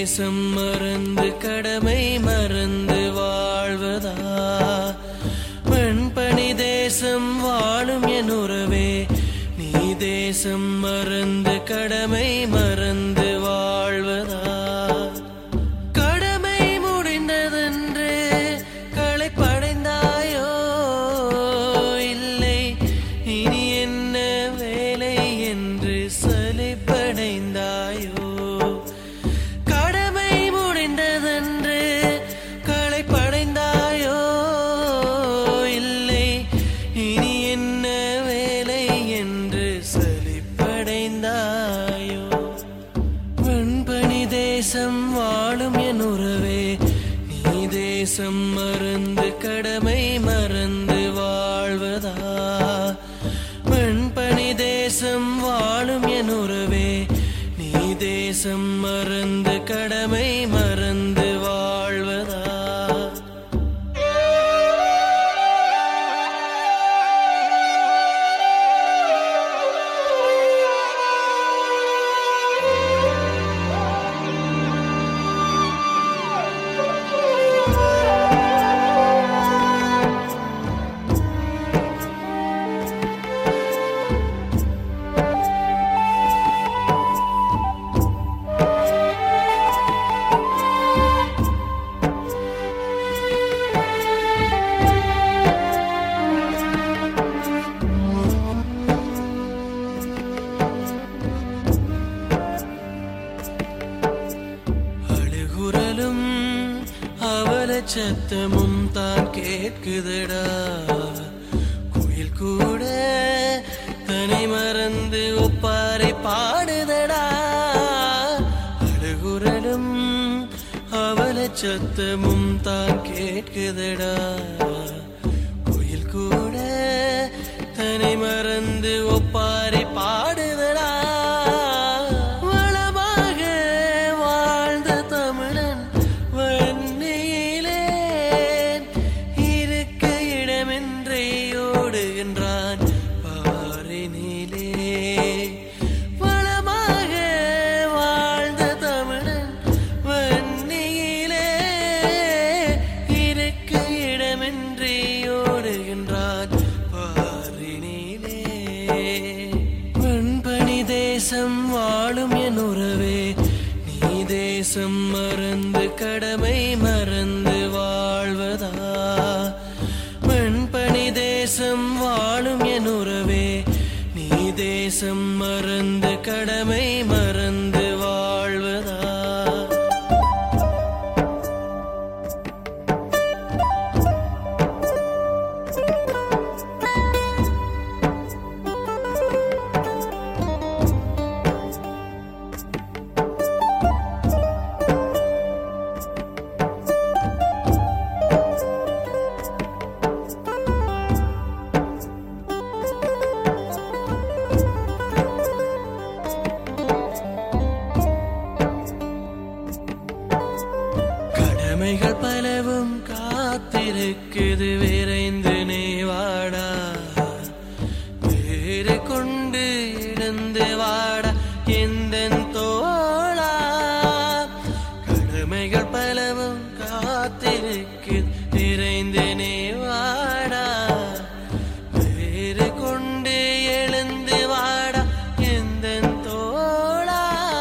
தேசம் மறந்து கடமை மறந்து வாழ்வதா வெண்பனி தேசம் வாழும் என் உறவே நீ தேசம் மறந்து கடமை மறந்து வாழ்வதா கடமை முடிந்ததென்று களைப்படைந்தாயோ இல்லை இனி என்ன வேலை என்று சலிப்படைந்தாயோ கடமை முடிந்ததென்று களைப்படைந்தாயோ இல்லை இனி என்ன வேலை என்று சலிப்படைந்தாயோ வெண்பனி தேசம் வாழும் என் உறவே நீ தேசம் மறந்து கடமை மறந்து வாழ்வதா வெண்பனி தேசம் வாழும் என் உறவே நீ தேசம் மறந்து கடமை மறந்து வாழ்வதா அழுகுரலும் அவல சத்தமும் தான் கேட்குதடா குயில் கூட தனை மறந்து ஒப்பாரை பாடுதடா அழுகுரலும் அவல சத்தமும் தான் கேட்குதடா குயில் கூட தனை மறந்து ஒப்பாரி பாடுதடா வளமாக வாழ்ந்த தமிழன் வன்னியிலே இருக்க இடமின்றி ஓடுகின்றான் பாரினிலே வளமாக வாழ்ந்த தமிழன் வன்னியிலே இருக்க இடமின்றி ஓடுகின்றான் பாரினிலே வெண்பனி தேசம் வாழும் என் உறவே நீ தேசம் மறந்து கடமை மறந்து வாழ்வதா வெண்பனி தேசம் வாழும் என் உறவே நீ தேசம் மறந்து கடமை மறந்து வாழ்வதா கடமைகள் பலவும் காத்திருக்குது விரைந்து நேவாடா வேறு கொண்டு இடந்து வாடா எந்த தோளா கடமைகள் பலவும் காத்திருக்குது விரைந்து நேவாடா வேறு கொண்டு எழுந்து வாடா எந்த தோளா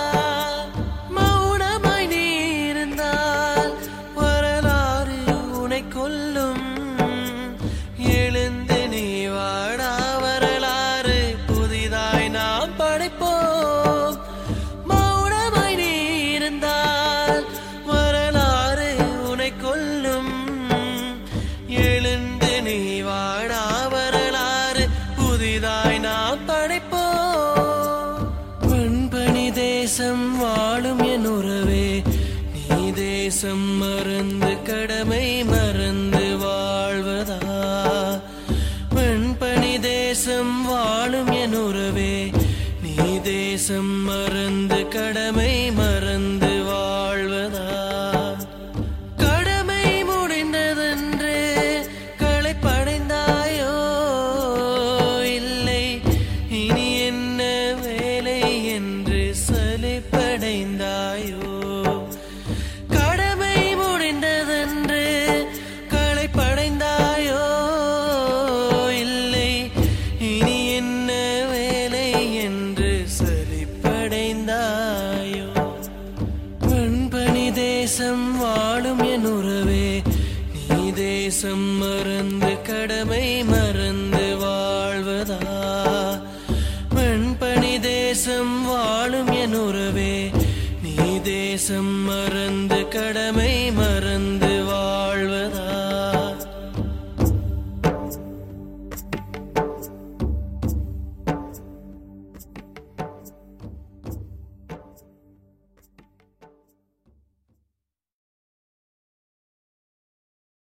மௌனமாய் நீ இருந்தால் வரலாறு உனை கொல்லும் எழுந்து நீ வாடா வரலாறு புதிதாய் நாம் படைப்போம் மௌனமாய் நீ இருந்தால் வரலாறு உனை கொல்லும் எழுந்து நீ வாடா வரலாறு புதிதாய் நாம் படைப்போம் வெண்பனி தேசம் வாழும் என் உறவே நீ தேசம்